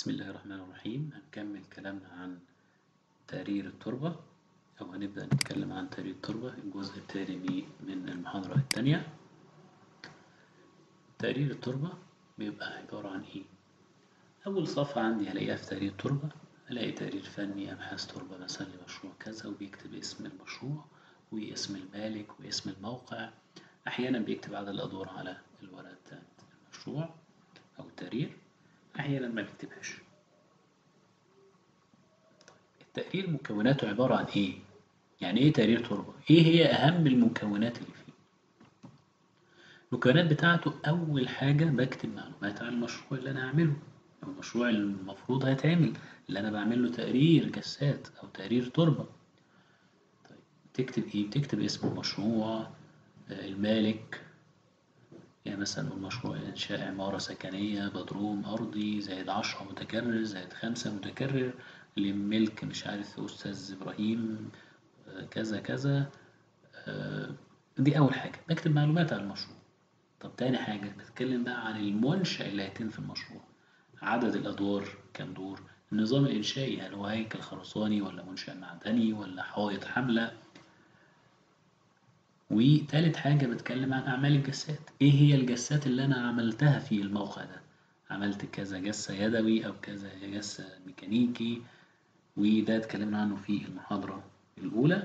بسم الله الرحمن الرحيم هنكمل كلامنا عن تقرير التربة أو هنبدأ نتكلم عن تقرير التربة الجزء الثاني من المحاضرة الثانية تقرير التربة بيبقى عبارة عن إيه؟ أول صفحة عندي هلاقيها في تقرير التربة هلاقي تقرير فني أبحاث تربة مثلا لمشروع كذا وبيكتب اسم المشروع واسم المالك واسم الموقع أحيانا بيكتب عدد الأدوار على الورقة بتاعت المشروع أو التقرير أحيانا ما بيكتبهاش التقرير مكوناته عبارة عن إيه؟ يعني إيه تقرير تربة؟ إيه هي أهم المكونات اللي فيه؟ المكونات بتاعته أول حاجة بكتب معلومات عن المشروع اللي أنا هعمله أو المشروع اللي المفروض هيتعمل اللي أنا بعمل له تقرير جسات أو تقرير تربة طيب تكتب إيه؟ بتكتب اسم المشروع المالك يعني مثلا نقول مشروع إنشاء عمارة سكنية بدروم أرضي زائد عشرة متكرر زائد خمسة متكرر لملك مش عارف أستاذ إبراهيم كذا كذا دي أول حاجة بكتب معلومات عن المشروع طب تاني حاجة بتكلم بقى عن المنشأ اللي هيتم في المشروع عدد الأدوار كام دور النظام الإنشائي هل هو هيكل خرساني ولا منشأ معدني ولا حائط حملة وتالت حاجة بتكلم عن أعمال الجسات إيه هي الجسات اللي أنا عملتها في الموقع ده عملت كذا جسة يدوي أو كذا جسة ميكانيكي وده اتكلمنا عنه في المحاضرة الأولى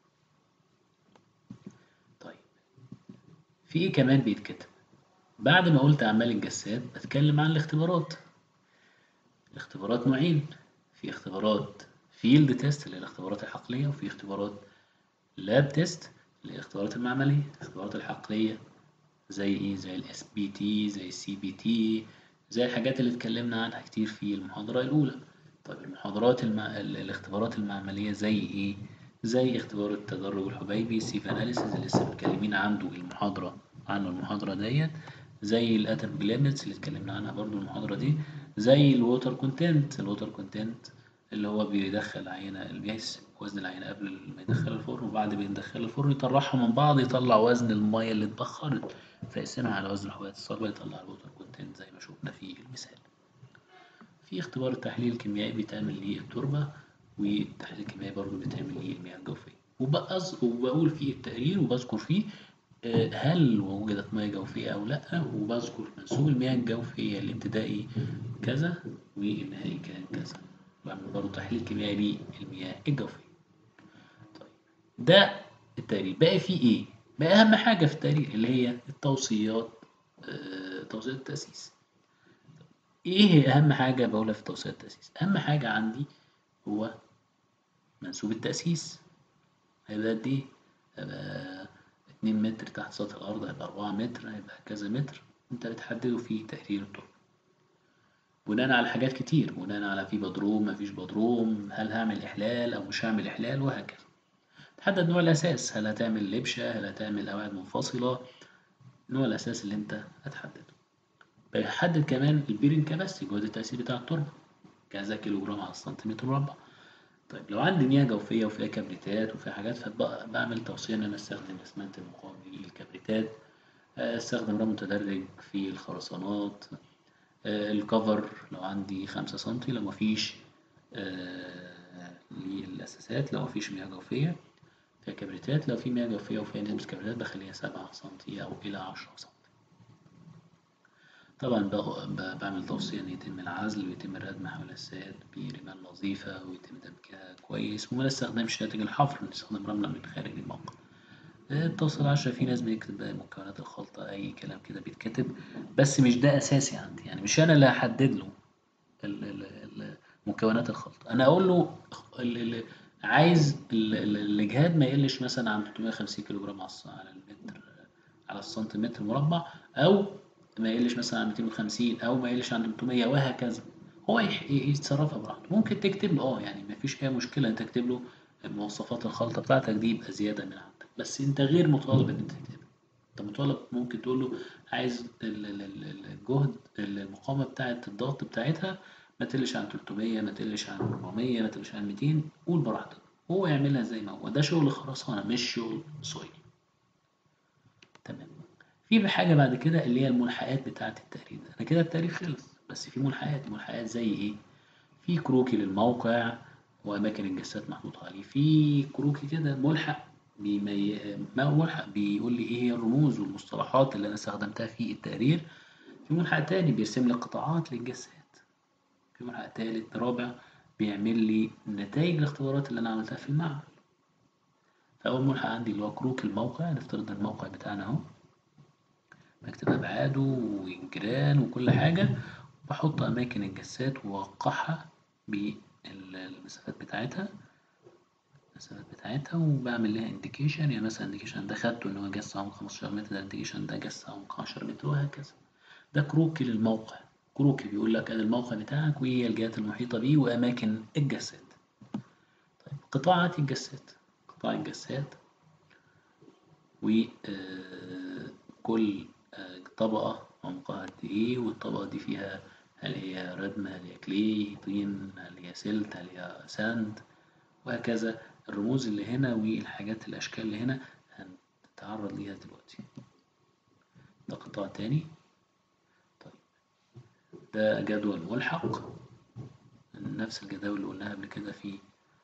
طيب في إيه كمان بيتكتب بعد ما قلت أعمال الجسات بتكلم عن الاختبارات الاختبارات نوعين في اختبارات فيلد تيست اللي هي الاختبارات الحقلية وفي اختبارات لاب تيست الاختبارات المعملية الاختبارات الحقلية زي ايه زي الاس بي تي زي السي بي تي زي الحاجات اللي اتكلمنا عنها كتير في المحاضرة الأولى طيب المحاضرات المع... الاختبارات المعملية زي ايه زي اختبار التدرج الحبيبي سيف اناليسيز اللي لسه متكلمين عنده المحاضرة عنه المحاضرة ديت زي الاتم جليمتس اللي اتكلمنا عنها برضو المحاضرة دي زي الووتر كونتنت الووتر كونتنت اللي هو بيدخل عينة بيحسب وزن العينة قبل ما يدخل الفرن وبعد ما يدخل الفرن يطرحها من بعض يطلع وزن المية اللي اتبخرت فيقسمها على وزن الحبوبات الصلبة يطلع الووتر كونتنت زي ما شفنا في المثال. في اختبار التحليل الكيميائي بيتعمل للتربة والتحليل الكيميائي برضه بيتعمل للمياه الجوفية وبقول فيه التقرير وبذكر فيه هل وجدت مياه جوفية أو لأ وبذكر منسوب المياه الجوفية الابتدائي كذا والنهائي كان كذا بعمل برضه تحليل كيميائي للمياه الجوفية طيب ده التقرير باقي فيه ايه؟ بقى أهم حاجة في التقرير اللي هي التوصيات آه، توصيات التأسيس ايه هي أهم حاجة بقولها في توصيات التأسيس؟ أهم حاجة عندي هو منسوب التأسيس هيبقى قد ايه؟ هيبقى اتنين متر تحت سطح الأرض هيبقى أربعة متر هيبقى كذا متر أنت بتحدده في تقرير التربة بناء على حاجات كتير بناء على في بدروم مفيش بدروم هل هعمل إحلال أو مش هعمل إحلال وهكذا تحدد نوع الأساس هل هتعمل لبشة هل هتعمل قواعد منفصلة نوع الأساس اللي أنت هتحدده بيحدد كمان البيرنج كاباسيتي جهد التأثير بتاع التربة كذا كيلو جرام على السنتيمتر مربع طيب لو عندي مياه جوفية وفيها كبريتات وفيها حاجات فبعمل توصية إن أنا أستخدم أسمنت المقاوم للكبريتات أستخدم رمل متدرج في الخرسانات الكفر لو عندي خمسة سنتي لو مفيش للأساسات لو مفيش مياه جوفية فيها كبريتات لو في مياه جوفية وفيها نسبة كبريتات بخليها سبعة سنتي أو إلى عشرة سنتي طبعا بعمل توصية إن يتم العزل ويتم الردم حول الساد برمال نظيفة ويتم دمجها كويس وما نستخدمش ناتج الحفر نستخدم رملة من خارج الموقع التوصيل العشرة في ناس بيكتب بقى مكونات الخلطة أي كلام كده بيتكتب بس مش ده أساسي عندي يعني مش أنا اللي هحدد له مكونات الخلطة أنا أقول له عايز الإجهاد ما يقلش مثلا عن 350 كيلو جرام على المتر على السنتيمتر مربع أو ما يقلش مثلا عن 250 أو ما يقلش عن 300 وهكذا هو يتصرفها براحته ممكن تكتب له اه يعني ما فيش أي مشكلة أنت تكتب له مواصفات الخلطة بتاعتك دي يبقى زيادة من عندك بس أنت غير مطالب إن أنت تكتبها أنت مطالب ممكن تقول له عايز الجهد المقاومة بتاعة الضغط بتاعتها ما تقلش عن 300 ما تقلش عن 400 ما تقلش عن 200 قول براحتك هو يعملها زي ما هو ده شغل خرسانة مش شغل سويل تمام في حاجة بعد كده اللي هي الملحقات بتاعة التقرير ده أنا كده التقرير خلص بس في ملحقات ملحقات زي ايه في كروكي للموقع واماكن الجسات محطوط عليه في كروكي كده ملحق بيمي... ما هو ملحق بيقول لي ايه هي الرموز والمصطلحات اللي انا استخدمتها في التقرير في ملحق تاني بيرسم لي قطاعات للجسات في ملحق تالت رابع بيعمل لي نتائج الاختبارات اللي انا عملتها في المعمل فاول ملحق عندي اللي هو كروك الموقع نفترض الموقع بتاعنا اهو بكتب ابعاده والجيران وكل حاجه بحط اماكن الجسات واوقعها بالمسافات بتاعتها المسافات بتاعتها وبعمل لها انديكيشن يعني مثلا انديكيشن ده خدته ان هو جس عمق 15 متر ده انديكيشن ده جس عمق 10 متر وهكذا ده كروكي للموقع كروكي بيقول لك ادي الموقع بتاعك وايه الجهات المحيطه بيه واماكن الجسات طيب قطاعات الجسات قطاع الجسات وكل طبقة عمقها قد إيه والطبقة دي فيها هل هي ردم هل هي كلي طين هل هي سلت هل هي ساند وهكذا الرموز اللي هنا والحاجات الأشكال اللي هنا هنتعرض ليها دلوقتي ده قطاع تاني طيب ده جدول ملحق نفس الجداول اللي قلناها قبل كده في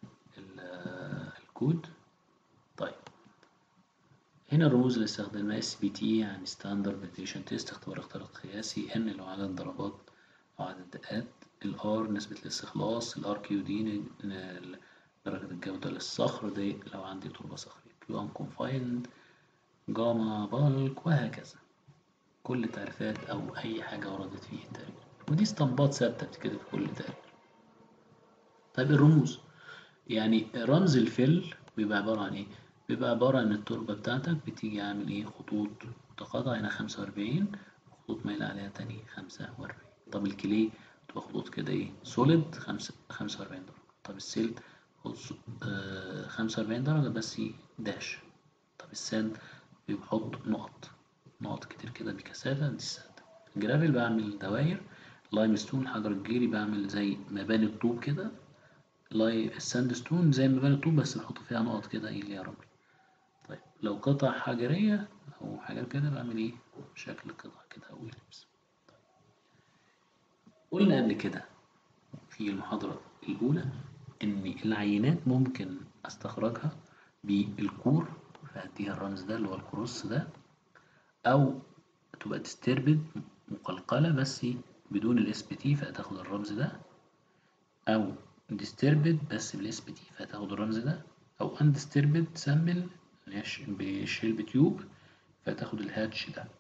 الكود طيب هنا الرموز اللي استخدمناها اس بي تي يعني ستاندرد بنتيشن تيست اختبار اختراق قياسي ان اللي هو عدد الضربات او عدد الدقات الار نسبة الاستخلاص الار كيو دي درجة الجودة للصخر دي لو عندي تربة صخرية كيو ام كونفايند جاما بالك وهكذا كل تعريفات او اي حاجة وردت فيه التقرير ودي اسطمبات ثابتة بتتكتب في كل تقرير طيب الرموز يعني رمز الفل بيبقى عبارة عن ايه؟ بيبقى عبارة عن التربة بتاعتك بتيجي عامل ايه خطوط متقاطعة هنا خمسة وأربعين خطوط مايلة عليها تاني خمسة وأربعين طب الكلي تبقى خطوط كده ايه سوليد خمسة خمسة وأربعين درجة طب السلت خمسة وأربعين درجة بس داش طب الساند بيحط نقط نقط كتير كده بكثافة دي الساند الجرافيل بعمل دواير لايم ستون حجر الجيري بعمل زي مباني الطوب كده لاي الساند ستون زي مباني الطوب بس بحط فيها نقط كده ايه اللي هي رمل طيب لو قطع حجرية أو حاجات كده بعمل إيه؟ شكل قطع كده أو إليبس طيب. قلنا قبل كده في المحاضرة الأولى إن العينات ممكن أستخرجها بالكور فأديها الرمز ده اللي هو الكروس ده أو تبقى تستربد مقلقلة بس بدون الاس بي تي فهتاخد الرمز ده أو ديستربد بس بالاس بي تي فهتاخد الرمز ده أو اندستربد سامبل بشيل بتيوب فتاخد الهاتش ده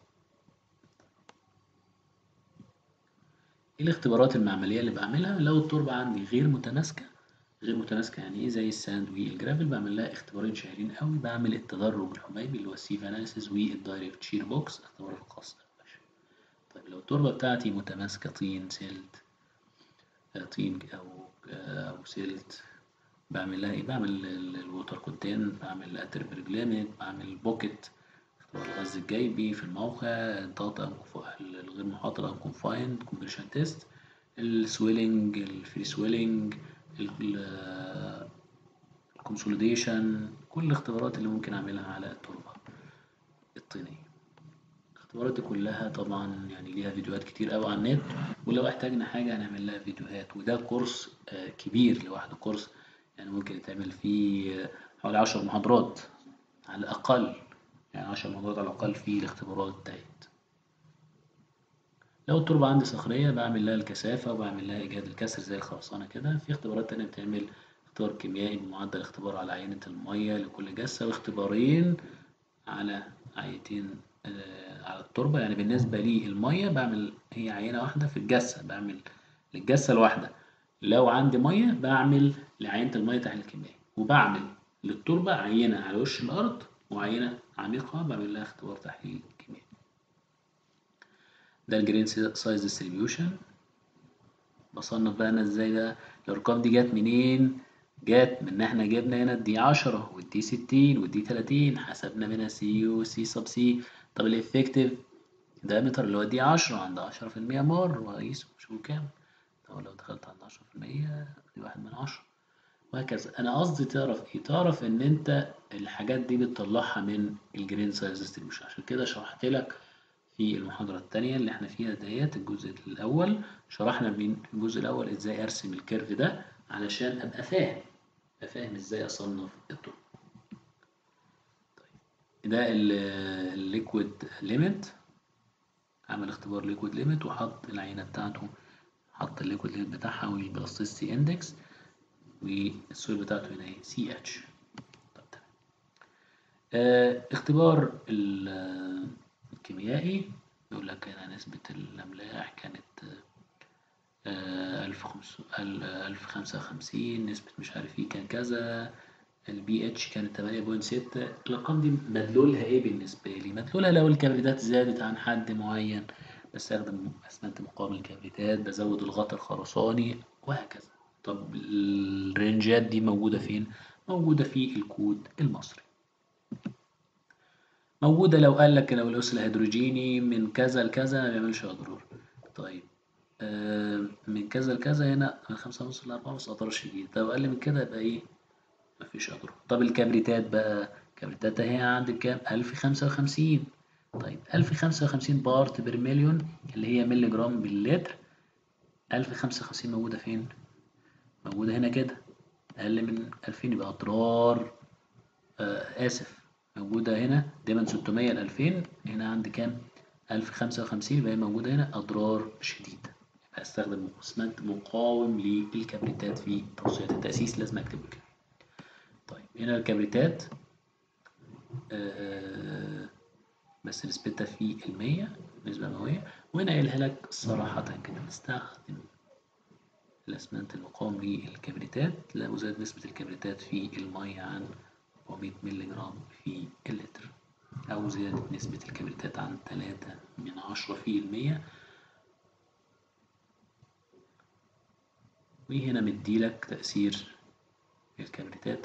ايه الاختبارات المعملية اللي بعملها لو التربة عندي غير متماسكة غير متماسكة يعني ايه زي الساند والجرافل بعمل لها اختبارين شهيرين قوي بعمل التدرج الحميمي اللي هو السيف اناليسيس والدايركت شير بوكس اختبار الخاص طيب لو التربة بتاعتي متماسكة طين سلت طين او او سلت بعمل لها ايه بعمل الووتر كونتين بعمل اتربرج ليميت بعمل بوكيت اختبار الغاز الجيبي في الموقع الضغط الغير محاط او كونفايند كومبريشن تيست السويلنج الفري سويلنج الكونسوليديشن كل الاختبارات اللي ممكن اعملها على التربة الطينية الاختبارات دي كلها طبعا يعني ليها فيديوهات كتير قوي على النت ولو احتاجنا حاجة هنعمل لها فيديوهات وده كورس كبير لوحده كورس يعني ممكن يتعمل فيه حوالي عشر محاضرات على الأقل يعني عشر محاضرات على الأقل في الاختبارات ديت لو التربة عندي صخرية بعمل لها الكثافة وبعمل لها إيجاد الكسر زي الخرسانة كده في اختبارات تانية بتعمل اختبار كيميائي بمعدل اختبار على عينة المية لكل جثة واختبارين على عينتين على التربة يعني بالنسبة لي المية بعمل هي عينة واحدة في الجثة بعمل للجثة الواحدة لو عندي مية بعمل لعينة المية تحليل كيميائي وبعمل للتربة عينة على وش الأرض وعينة عميقة بعمل لها اختبار تحليل كيميائي ده الجرين سايز ديستريبيوشن بصنف بقى أنا ازاي ده الأرقام دي جت منين جت من إن احنا جبنا هنا الدي عشرة والدي ستين والدي تلاتين حسبنا منها سي وسي سب سي طب الإفكتيف دايمتر اللي هو دي عشرة عند عشرة في المية مار وأقيسه شوف كام طب لو دخلت عند عشرة في المية دي واحد من عشرة وهكذا أنا قصدي تعرف إيه تعرف إن أنت الحاجات دي بتطلعها من الجرين سايز ديستريبيوشن عشان كده شرحت لك في المحاضرة التانية اللي احنا فيها ديت الجزء الأول شرحنا في الجزء الأول ازاي أرسم الكيرف ده علشان أبقى فاهم أبقى فاهم ازاي أصنف الطرق طيب ده الليكويد ليميت عمل اختبار ليكويد ليميت وحط العينة بتاعته حط الليكويد ليميت بتاعها والبلاستيسيتي اندكس والسويل بتاعته هنا ايه سي اتش طب تمام آه اختبار الكيميائي يقول لك هنا نسبة الأملاح كانت ألف ألف خمسة وخمسين نسبة مش عارف ايه كان كذا البي اتش كانت تمانية بوينت ستة الأرقام دي مدلولها ايه بالنسبة لي؟ مدلولها لو الكبريتات زادت عن حد معين بستخدم أسمنت مقاوم الكبريتات بزود الغطاء الخرساني وهكذا طب الرينجات دي موجودة فين؟ موجودة في الكود المصري موجودة لو قال لك لو الأس الهيدروجيني من كذا لكذا ما بيعملش أضرار طيب آه من كذا لكذا هنا من خمسة ونص لأربعة ونص أضرار شديد لو أقل من كده يبقى إيه مفيش أضرار طب الكبريتات بقى الكبريتات أهي عندك كام؟ ألف خمسة وخمسين طيب ألف خمسة وخمسين بارت بير مليون اللي هي ملي جرام باللتر ألف خمسة وخمسين موجودة فين؟ موجودة هنا كده أقل من ألفين يبقى أضرار آه آسف موجودة هنا دايما 600 ل 2000 هنا عندي كام؟ 1055 يبقى هي موجودة هنا أضرار شديدة يبقى أستخدم أسمنت مقاوم للكبريتات في توصيات التأسيس لازم أكتبه كده. طيب هنا الكبريتات آه بس نسبتها في المية نسبة مئوية وهنا قايلها لك صراحة كده نستخدم الأسمنت المقاوم للكبريتات لا أزاد نسبة الكبريتات في المية عن 400 مللي جرام في اللتر أو زيادة نسبة الكبريتات عن 3 من 10 في المية وهنا مديلك تأثير الكبريتات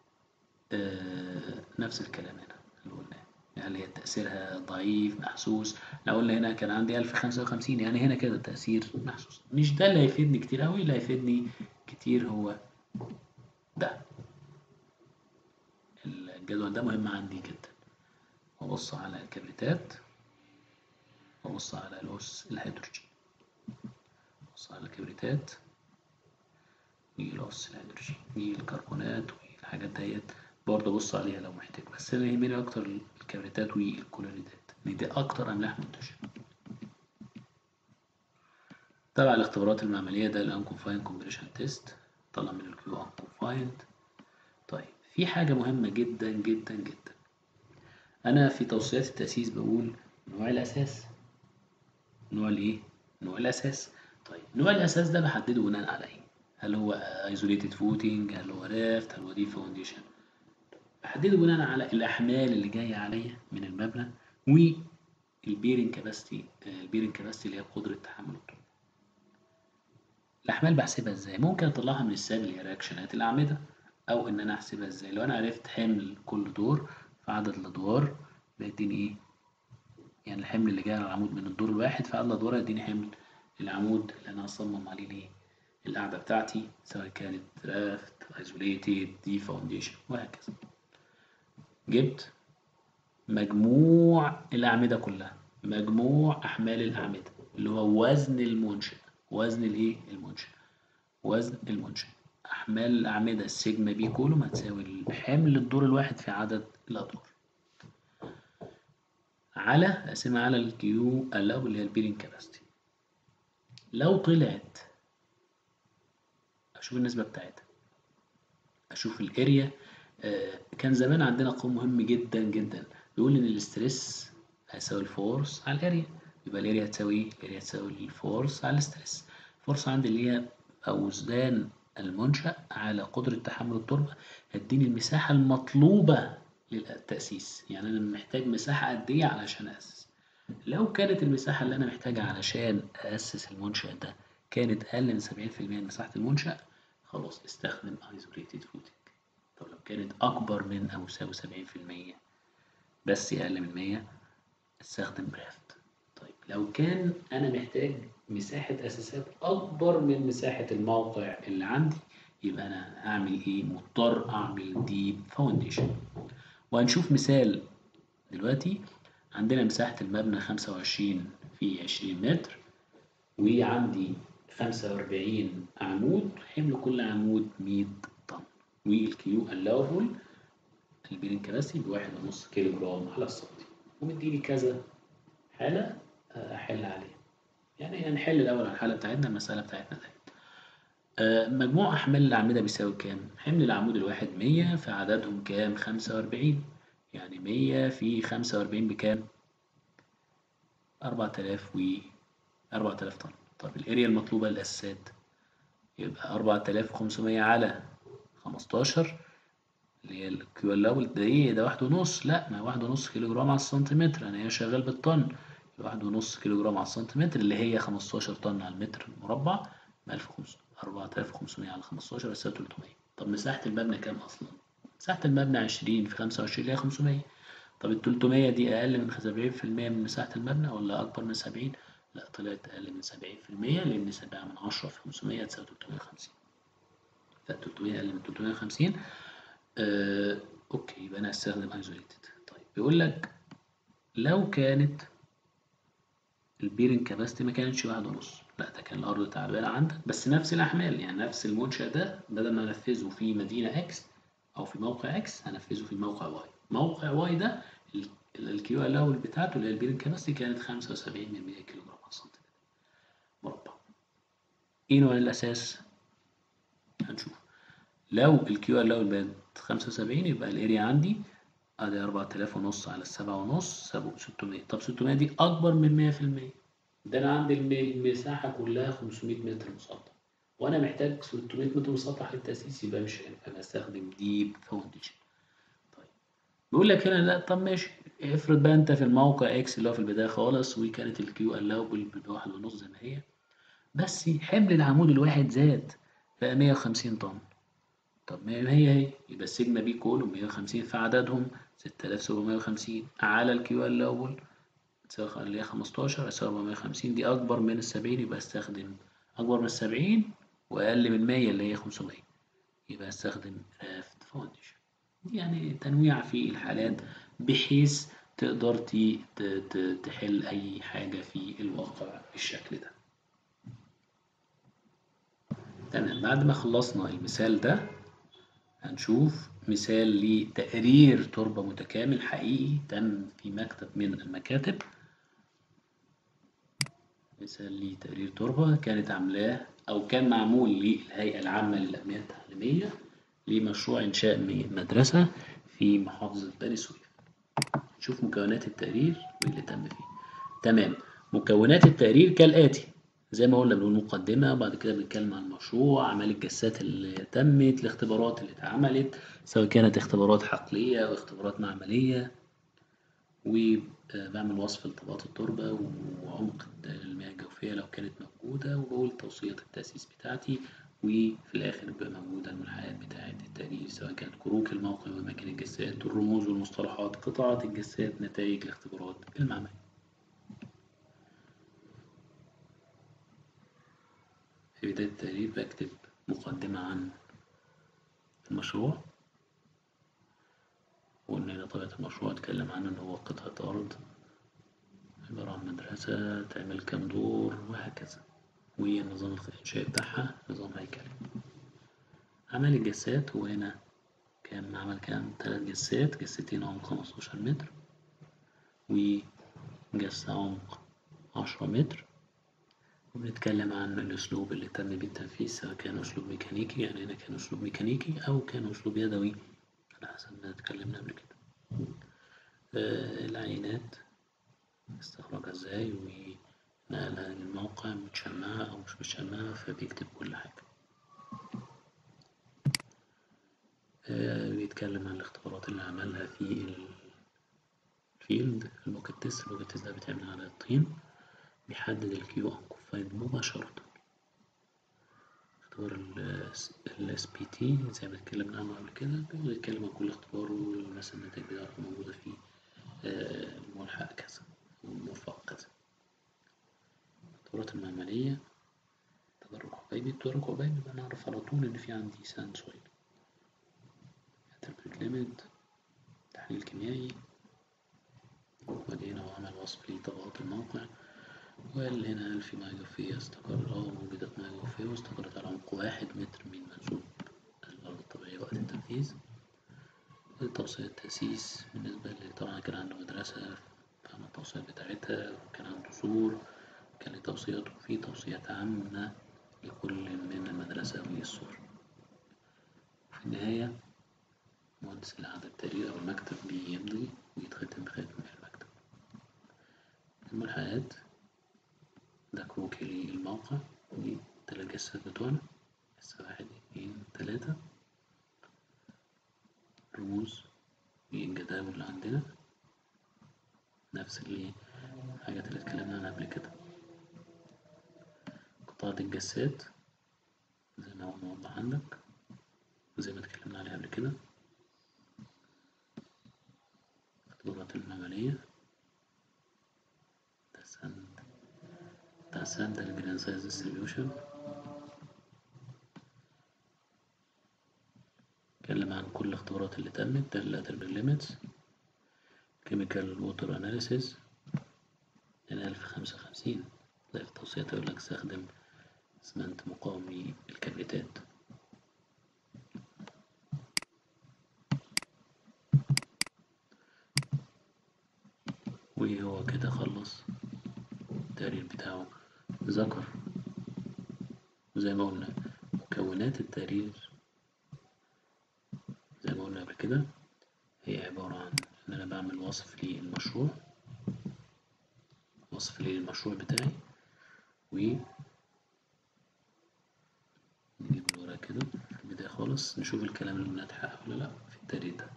آه نفس الكلام هنا اللي قلناه يعني هي تأثيرها ضعيف محسوس لو قلنا هنا كان عندي 1055 يعني هنا كده تأثير محسوس مش ده اللي هيفيدني كتير أوي اللي هيفيدني كتير هو ده الجدول ده مهم عندي جدا وابص على الكبريتات وابص على الأس الهيدروجين ابص على الكبريتات والأس الهيدروجين والكربونات والحاجات ديت برضه ابص عليها لو محتاج بس اللي يهمني اكتر الكبريتات والكلوريدات لان دي اكتر املاح منتشره تبع الاختبارات المعمليه ده الانكونفايند كومبريشن تيست طلع من الكيو انكونفايند طيب في حاجه مهمه جدا جدا جدا انا في توصيات التاسيس بقول نوع الاساس نوع الايه نوع الاساس طيب نوع الاساس ده بحدده بناء على ايه هل هو ايزوليتد فوتنج هل هو رافت هل هو دي فاونديشن بحدده بناء على الأحمال اللي جاية عليا من المبنى والبيرنج كاباستي البيرنج كاباستي اللي هي قدرة تحمل الطول. الأحمال بحسبها ازاي؟ ممكن أطلعها من الساب اللي هي رياكشنات الأعمدة أو إن أنا أحسبها ازاي؟ لو أنا عرفت حمل كل دور في عدد الأدوار بيديني إيه؟ يعني الحمل اللي جاي على العمود من الدور الواحد في عدد الأدوار هيديني حمل العمود اللي أنا هصمم عليه الإيه؟ القاعدة بتاعتي سواء كانت رافت ايزوليتد دي فاونديشن وهكذا. جبت مجموع الأعمدة كلها مجموع أحمال الأعمدة اللي هو وزن المنشأ وزن الإيه؟ المنشأ وزن المنشأ أحمال الأعمدة السيجما بي كولوم هتساوي حمل الدور الواحد في عدد الأدوار على أقسمها على الكيو اللو اللي هي البيرنج كاباستي لو طلعت أشوف النسبة بتاعتها أشوف الأريا كان زمان عندنا قانون مهم جدا جدا بيقول ان الاسترس هيساوي الفورس على الاريا يبقى الاريا هتساوي ايه؟ الاريا هتساوي الفورس على الاسترس الفورس عندي اللي هي اوزان المنشأ على قدرة تحمل التربة هتديني المساحة المطلوبة للتأسيس يعني أنا محتاج مساحة قد إيه علشان أسس لو كانت المساحة اللي أنا محتاجها علشان أسس المنشأ ده كانت أقل من 70% من مساحة المنشأ خلاص استخدم isolated footing طب لو كانت أكبر من أو يساوي سبعين في المية بس أقل من مية استخدم برافت طيب لو كان أنا محتاج مساحة أساسات أكبر من مساحة الموقع اللي عندي يبقى أنا هعمل إيه؟ مضطر أعمل ديب فاونديشن وهنشوف مثال دلوقتي عندنا مساحة المبنى خمسة وعشرين في عشرين متر وعندي خمسة وأربعين عمود حمل كل عمود مية طن والكيو allowable البيرنج كباسيتي بواحد ونص كيلو جرام على السنتي ومديني كذا حالة أحل عليها يعني هنحل الأول على الحالة بتاعتنا المسألة بتاعتنا دي آه، مجموع أحمال الأعمدة بيساوي كام؟ حمل العمود الواحد مية فعددهم كام؟ خمسة وأربعين يعني مية في خمسة وأربعين بكام؟ أربعة آلاف و أربعة آلاف طن طب الأريا المطلوبة للأساسات يبقى أربعة آلاف وخمسمية على خمستاشر اللي هي الكيو الأول ده إيه ده واحد ونص لأ ما واحد ونص كيلو جرام على السنتيمتر أنا هي شغال بالطن واحد ونص كيلو جرام على السنتيمتر اللي هي خمستاشر طن على المتر المربع بألف وخمسمية أربعة آلاف وخمسمية على خمستاشر يساوي تلتمية طب مساحة المبنى كام أصلا؟ مساحة المبنى عشرين في خمسة وعشرين اللي هي خمسمية طب التلتمية دي أقل من سبعين في المية من مساحة المبنى ولا أكبر من سبعين؟ لأ طلعت أقل من سبعين في المية لأن سبعة من عشرة في خمسمية تساوي تلتمية وخمسين فالتلتمية أقل من تلتمية وخمسين آه، أوكي يبقى أنا هستخدم ايزوليتد طيب بيقول لك لو كانت البيرنج كاباستي ما كانتش واحد ونص لا ده كان الأرض تعبانة عندك بس نفس الأحمال يعني نفس المنشأ ده بدل ما أنفذه في مدينة إكس أو في موقع إكس هنفذه في موقع واي موقع واي ده الكيو الأول بتاعته اللي هي البيرنج كاباستي كانت خمسة وسبعين من مية كيلو جرام على سنتيمتر مربع إيه نوع الأساس؟ هنشوف لو الكيو الأول بقت خمسة وسبعين يبقى الأريا عندي ادي أربعة آلاف ونص على السبعة ونص سابوا ستمية طب ستمية دي أكبر من مية في المية ده أنا عندي الم- المساحة كلها خمسمية متر مسطح وأنا محتاج ستمية متر مسطح للتأسيس يبقى مش هينفع أستخدم ديب فاونديشن طيب بيقول لك هنا لا طب ماشي افرض بقى أنت في الموقع إكس اللي هو في البداية خالص وكانت الكيو ألاوبل بواحد ونص زي ما هي بس حمل العمود الواحد زاد بقى مية وخمسين طن طب ما هي هي يبقى السيجما بي كولوم 150 في عددهم 6750 على الكيو ال الاول تساوي اللي هي 15 يساوي 450 دي اكبر من ال 70 يبقى استخدم اكبر من ال 70 واقل من 100 اللي هي 500 يبقى استخدم رافت فاونديشن دي يعني تنويع في الحالات بحيث تقدر ت- ت- تحل اي حاجة في الواقع بالشكل ده تمام بعد ما خلصنا المثال ده هنشوف مثال لتقرير تربة متكامل حقيقي تم في مكتب من المكاتب مثال لتقرير تربة كانت عاملاه أو كان معمول للهيئة العامة للأبنية التعليمية لمشروع إنشاء م- مدرسة في محافظة بني سويف نشوف مكونات التقرير وإيه اللي تم فيه تمام مكونات التقرير كالآتي زي ما قلنا بنقول مقدمة بعد كده بنتكلم عن المشروع أعمال الجسات اللي تمت الاختبارات اللي اتعملت سواء كانت اختبارات حقلية أو اختبارات معملية وبعمل وصف لطبقات التربة وعمق المياه الجوفية لو كانت موجودة وبقول توصية التأسيس بتاعتي وفي الآخر بيبقى موجودة الملحقات بتاعة التقرير سواء كانت كروك الموقع وأماكن الجسات الرموز والمصطلحات قطاعات الجسات نتائج الاختبارات المعملية في بداية التقرير بكتب مقدمة عن المشروع وإن هنا طبيعة المشروع أتكلم عنه إن هو قطعة أرض عبارة عن مدرسة تعمل كام دور وهكذا والنظام الإنشائي بتاعها نظام هيكلي عمل الجسات هو هنا كان عمل كام تلات جسات جستين عمق خمستاشر متر وجسة عمق عشرة متر وبنتكلم عن الأسلوب اللي تم بيه التنفيذ سواء كان أسلوب ميكانيكي يعني هنا كان أسلوب ميكانيكي أو كان أسلوب يدوي على حسب ما اتكلمنا قبل كده آه، العينات استخرجها ازاي ونقلها للموقع متشمعة أو مش متشمعة فبيكتب كل حاجة آه، بيتكلم عن الاختبارات اللي عملها في الفيلد الموكيت تيست الموكيت تيست ده بيتعمل على الطين بيحدد الكيو أنكوفايد مباشرة اختبار الاس بي تي زي ما اتكلمنا عنه قبل كده بيتكلم عن كل اختبار ومثلا النتائج بتاعته موجودة في آه، ملحق كذا ومرفق كذا الاختبارات المعملية تدرج حبيبي التدرج حبيبي يبقى نعرف على طول إن في عندي ساند سويل انتربريت ليميت تحليل كيميائي وادي هنا وعمل وصف لطبقات الموقع وقال هنا هل في مياه جوفية استقر اه وجدت مياه جوفية واستقرت على عمق واحد متر من منسوب الأرض الطبيعية وقت التنفيذ توصية التأسيس بالنسبة لي طبعا كان عنده مدرسة فاهم التوصيات بتاعتها وكان عنده سور كان ليه توصيات وفي توصيات عامة لكل من المدرسة والسور في النهاية المهندس اللي عند التقرير أو المكتب بيمضي ويتختم بختم في المكتب الملحقات ده كروكي للموقع والتلات جسات بتوعنا جسة واحد اتنين تلاتة رموز والجداول اللي عندنا نفس اللي الحاجات اللي اتكلمنا عنها قبل كده قطاعات الجسات زي ما هو موضح عندك وزي ما اتكلمنا عليها قبل كده الاختبارات المعملية ده سند بتاع سند الجرين سايز ديستريبيوشن اتكلم عن كل الاختبارات اللي تمت ده الاتربل ليميتس كيميكال ووتر اناليسيس هنا ألف خمسة وخمسين تلاقي في التوصيات يقول لك استخدم اسمنت مقاوم للكبريتات وهو كده خلص التقرير بتاعه ذكر زي ما قلنا مكونات التقرير زي ما قلنا قبل كده هي عبارة عن إن أنا بعمل وصف للمشروع وصف للمشروع بتاعي و نجيب الورقة كده في البداية خالص نشوف الكلام اللي قلنا اتحقق ولا لأ في التقرير ده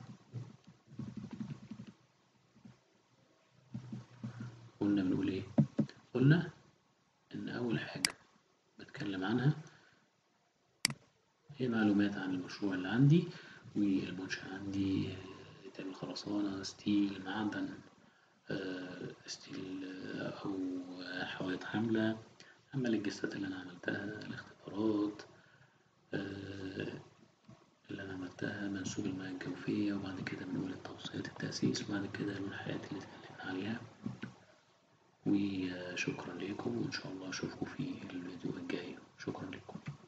قلنا بنقول إيه؟ قلنا إن أول حاجة بتكلم عنها هي معلومات عن المشروع اللي عندي والمنشأ عندي تعمل خرسانة ستيل معدن ستيل أو حوائط حاملة أعمل الجسات اللي أنا عملتها الاختبارات اللي أنا عملتها منسوب المياه الجوفية وبعد كده بنقول التوصيات التأسيس وبعد كده الملحقات اللي اتكلمنا عليها وشكرا لكم وإن شاء الله أشوفكم في الفيديو الجاي شكرا لكم